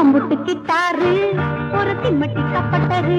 அம்புட்டு கிட்டாரு ஒரு திம்மட்டி கப்பட்டரு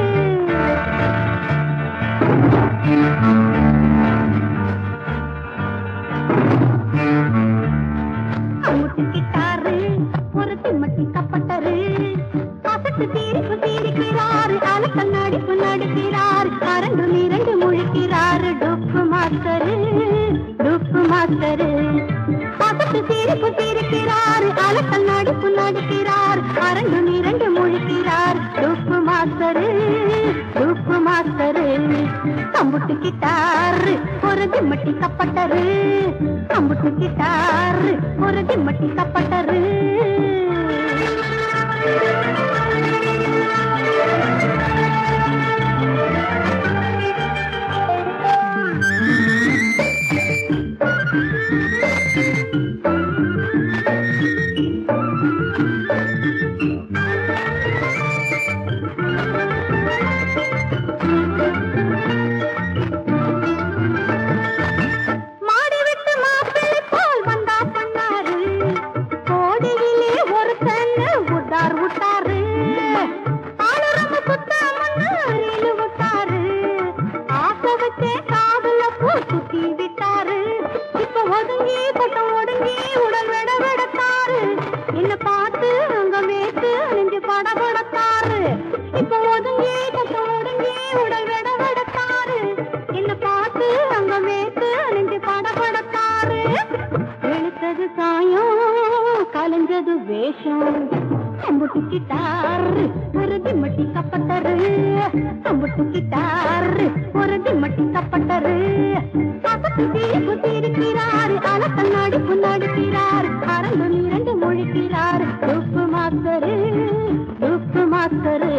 அம்புட்டு கிட்டாரு ஒரு திம்மட்டி கப்பட்டரு அசட்டு தீர்ப்பு தீர்க்கிறாரு அலக்கல் நடிப்பு நடிக்கிறார் அரண்டு இரண்டு முழிக்கிறாரு டுப்பு மாஸ்டரு டுப்பு மாஸ்டரு அசட்டு தீர்ப்பு தீர்க்கிறார் அலக்கல் நடிப்பு நடிக்கிறார் அரண்டு இரண்டு முழிக்கிறார் டுப்பு மாஸ்டரு டுப்பு மாஸ்டரு அம்புட்டு கிட்டாரு ஒரு திம்மட்டி கப்பட்டரு அம்புட்டு கிட்டாரு ஒரு திம்மட்டி கப்பட்டரு மாடி விட்டு மாப்பிள்ளை போல் வந்தா பண்ணாரு கோடியிலே ஒரு கண்ணு விட்டார் விட்டாரு ஆளுரம சுத்தாமன்னு ரீலு விட்டாரு ஆசை வச்சே காதுல பூ சுத்தி விட்டாரு இப்ப ஒதுங்கி கொட்டம் ஒடுங்கி உடல் விட விடத்தாரு என்ன பார்த்து அங்க மேத்து நெஞ்சு பட படத்தாரு இப்ப ஒதுங்கி கொட்டம் ஒடுங்கி உடல் விட விடத்தாரு என்ன பார்த்து அங்க மேத்து நெஞ்சு பட படத்தாரு வெளுத்தது சாயம் கலைஞ்சது வேஷம் அம்புட்டு கிட்டார் ஒரு திம்மட்டி கப்பட்டரு அம்புட்டு கிட்டார் ஒரு திம்மட்டி கப்பட்டரு அசத்து தீர்ப்பு தீர்க்கிறார் அலக்கல் நடிப்பு நடிக்கிறார் அரண்டு இரண்டு மொழிக்கிறார் உப்பு மாஸ்டரு உப்பு மாஸ்டரு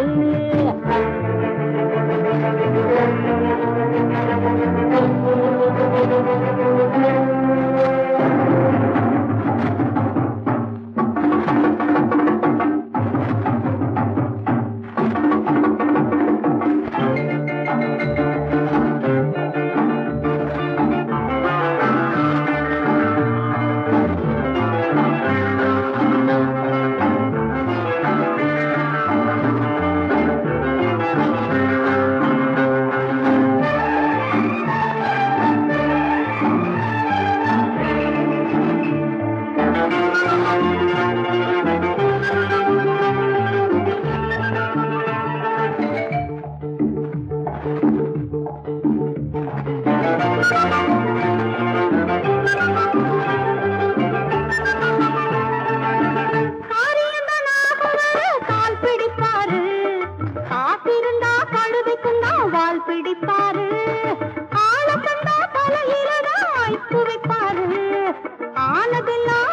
காரியம்தான் ஆகுவது, கால் பிடிப்பாரு காத்திருந்தா கழுதைக்கும் தான் வால் பிடிப்பாரு ஆள கண்டா தலையிலதான் ஐப்பு வைப்பாரு ஆனதெல்லாம்